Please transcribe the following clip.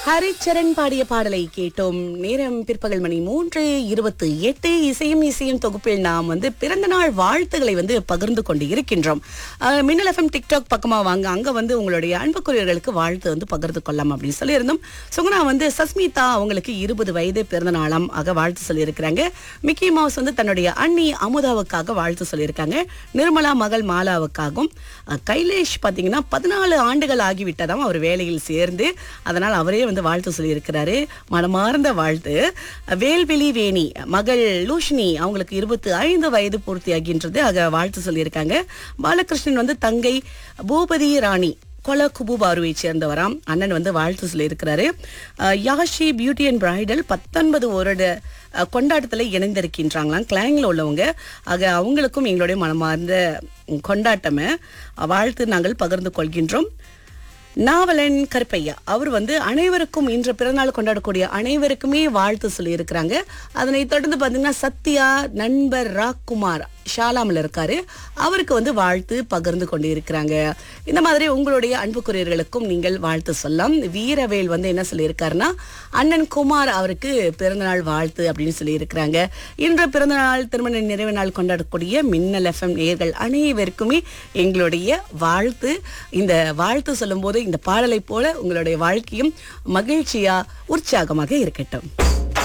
ஹரிச்சரன் பாடிய பாடலை கேட்டோம் நேரம் பிற்பகல் மணி மூன்று இருபத்தி எட்டு இசையும் இசையும் தொகுப்பில் நாம் வந்து பிறந்த நாள் வாழ்த்துக்களை வந்து பகிர்ந்து கொண்டு இருக்கின்றோம் அஹ், மின்னல் எஃப்எம் டிக்டாக் பக்கமா வாங்க அங்க வந்து உங்களுடைய அன்புக்குரியவர்களுக்கு வாழ்த்து வந்து பகிர்ந்து கொள்ளலாம் அப்படின்னு சொல்லியிருந்தோம் சுகுணா வந்து சஸ்மிதா அவங்களுக்கு இருபது வயது பிறந்த நாளாம் ஆக வாழ்த்து சொல்லியிருக்கிறாங்க மிக்கி மவுஸ் வந்து தன்னுடைய அண்ணி அமுதாவுக்காக வாழ்த்து சொல்லியிருக்காங்க நிர்மலா மகள் மாலாவுக்காகவும் அஹ், கைலேஷ் பாத்தீங்கன்னா பதினாலு ஆண்டுகள் ஆகிவிட்டதாம் அவர் வேலையில் சேர்ந்து அதனால் அவரே வந்து வாழ்த்து சொல்லியிருக்கிறாரு மனமார்ந்த வாழ்த்து வேல்வெளி வேணி மகள் லூஷினி அவங்களுக்கு இருபத்தி ஐந்து வயது பூர்த்தியாகின்றது ஆக வாழ்த்து சொல்லியிருக்காங்க பாலகிருஷ்ணன் வந்து தங்கை பூபதி ராணி கொல குபுபாருவை சேர்ந்தவராம் அண்ணன் வந்து வாழ்த்து சொல்லியிருக்கிறாரு அஹ், யாஷி பியூட்டி அண்ட் பிரைடல் பத்தொன்பது வருட அஹ், கொண்டாட்டத்துல இணைந்திருக்கின்றாங்களாம் கிளாங்ல உள்ளவங்க ஆக அவங்களுக்கும் எங்களுடைய மனமார்ந்த கொண்டாட்டமே வாழ்த்து நாங்கள் பகிர்ந்து கொள்கின்றோம் நாவலன் கருப்பையா அவர் வந்து அனைவருக்கும் இன்று பிறந்தநாள் கொண்டாடக்கூடிய அனைவருக்குமே வாழ்த்து சொல்லியிருக்கிறாங்க அதனை தொடர்ந்து பார்த்தீங்கன்னா சத்யா நண்பர் ராக்குமார் ஷாலாமில் இருக்காரு அவருக்கு வந்து வாழ்த்து பகிர்ந்து கொண்டு இருக்கிறாங்க இந்த மாதிரி உங்களுடைய அன்புக்குரியர்களுக்கும் நீங்கள் வாழ்த்து சொல்லலாம் வீரவேல் வந்து என்ன சொல்லியிருக்காருன்னா அண்ணன் குமார் அவருக்கு பிறந்தநாள் வாழ்த்து அப்படின்னு சொல்லியிருக்கிறாங்க இன்று பிறந்தநாள் திருமண நிறைவு நாள் கொண்டாடக்கூடிய மின்னல் எஃப்எம் நேயர்கள் அனைவருக்குமே எங்களுடைய வாழ்த்து இந்த வாழ்த்து சொல்லும்போது இந்த பாடலை போல உங்களுடைய வாழ்க்கையும் மகிழ்ச்சியா உற்சாகமாக இருக்கட்டும்